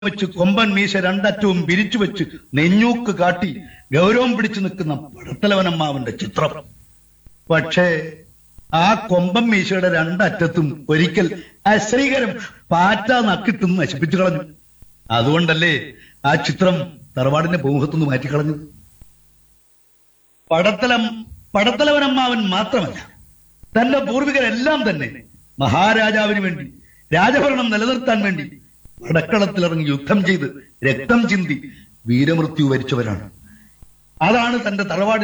വെച്ച് കൊമ്പൻ മീശ രണ്ടറ്റവും പിരിച്ചു വെച്ച് നെഞ്ഞൂക്ക് കാട്ടി ഗൗരവം പിടിച്ചു നിൽക്കുന്ന പടത്തലവനമ്മാവന്റെ ചിത്രം പക്ഷേ ആ കൊമ്പൻ മീശയുടെ രണ്ടറ്റത്തും ഒരിക്കൽ അശ്രീകരം പാറ്റ നക്കിട്ടും നശിപ്പിച്ചു കളഞ്ഞു അതുകൊണ്ടല്ലേ ആ ചിത്രം തറവാടിന്റെ ഭൂമുഖത്തുനിന്ന് മാറ്റിക്കളഞ്ഞു പടത്തലം പടത്തലവനമ്മാവൻ മാത്രമല്ല തന്റെ പൂർവികരെല്ലാം തന്നെ മഹാരാജാവിന് വേണ്ടി രാജഭരണം നിലനിർത്താൻ വേണ്ടി പടക്കളത്തിലിറങ്ങി യുദ്ധം ചെയ്ത് രക്തം ചിന്തി വീരമൃത്യു വരിച്ചവരാണ് അതാണ് തന്റെ തറവാടി